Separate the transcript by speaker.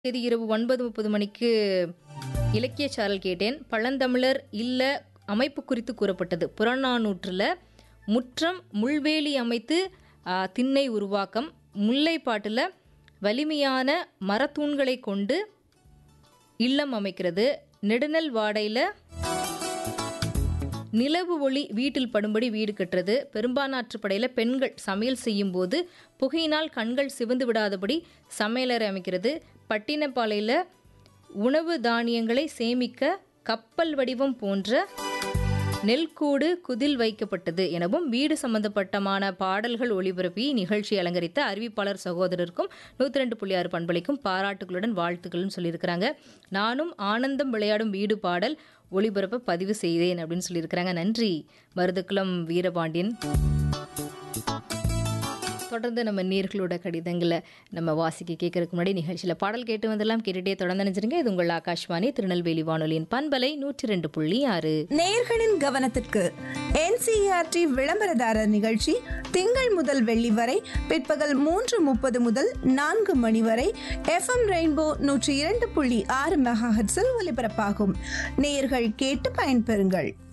Speaker 1: தேதி இரவு ஒன்பது முப்பது மணிக்கு இலக்கிய சாரல் கேட்டேன் பழந்தமிழர் இல்ல அமைப்பு குறித்து கூறப்பட்டது புறநானூற்றில் முற்றம் முள்வேலி அமைத்து ஆ, திண்ணை உருவாக்கம் முல்லைப்பாட்டில் வலிமையான மரத்தூண்களை கொண்டு இல்லம் அமைக்கிறது நெடுநல் வாடையில் நிலவு ஒளி வீட்டில் படும்படி வீடு கட்டுறது பெரும்பானாற்றுப்படையில் பெண்கள் சமையல் செய்யும்போது புகையினால் கண்கள் சிவந்து விடாதபடி சமையலறை அமைக்கிறது பட்டினப்பாலையில் உணவு தானியங்களை சேமிக்க கப்பல் வடிவம் போன்ற நெல்கூடு குதில் வைக்கப்பட்டது எனவும் வீடு சம்பந்தப்பட்டமான பாடல்கள் ஒளிபரப்பி நிகழ்ச்சி அலங்கரித்த அறிவிப்பாளர் சகோதரருக்கும் நூற்றி ரெண்டு புள்ளி ஆறு பண்பளிக்கும் பாராட்டுகளுடன் வாழ்த்துக்கள்னு சொல்லியிருக்கிறாங்க நானும் ஆனந்தம் விளையாடும் வீடு பாடல் ஒளிபரப்ப பதிவு செய்தேன் அப்படின்னு சொல்லியிருக்கிறாங்க நன்றி மருதுக்குளம் வீரபாண்டியன் தொடர்ந்து நம்ம நேர்களோட கடிதங்களை நம்ம வாசிக்க கேட்கறதுக்கு முன்னாடி நிகழ்ச்சியில் பாடல் கேட்டு வந்தெல்லாம் கேட்டுட்டே தொடர்ந்து நினைச்சிருங்க இது உங்கள் ஆகாஷ்வாணி திருநெல்வேலி வானொலியின் பண்பலை நூற்றி ரெண்டு புள்ளி ஆறு
Speaker 2: நேயர்களின் கவனத்திற்கு என்சிஆர்டி விளம்பரதாரர் நிகழ்ச்சி திங்கள் முதல் வெள்ளி வரை பிற்பகல் மூன்று முப்பது முதல் நான்கு மணி வரை எஃப்எம் ரெயின்போ நூற்றி இரண்டு புள்ளி ஆறு மெகாஹெட்ஸில் ஒலிபரப்பாகும் நேயர்கள் கேட்டு பயன்பெறுங்கள்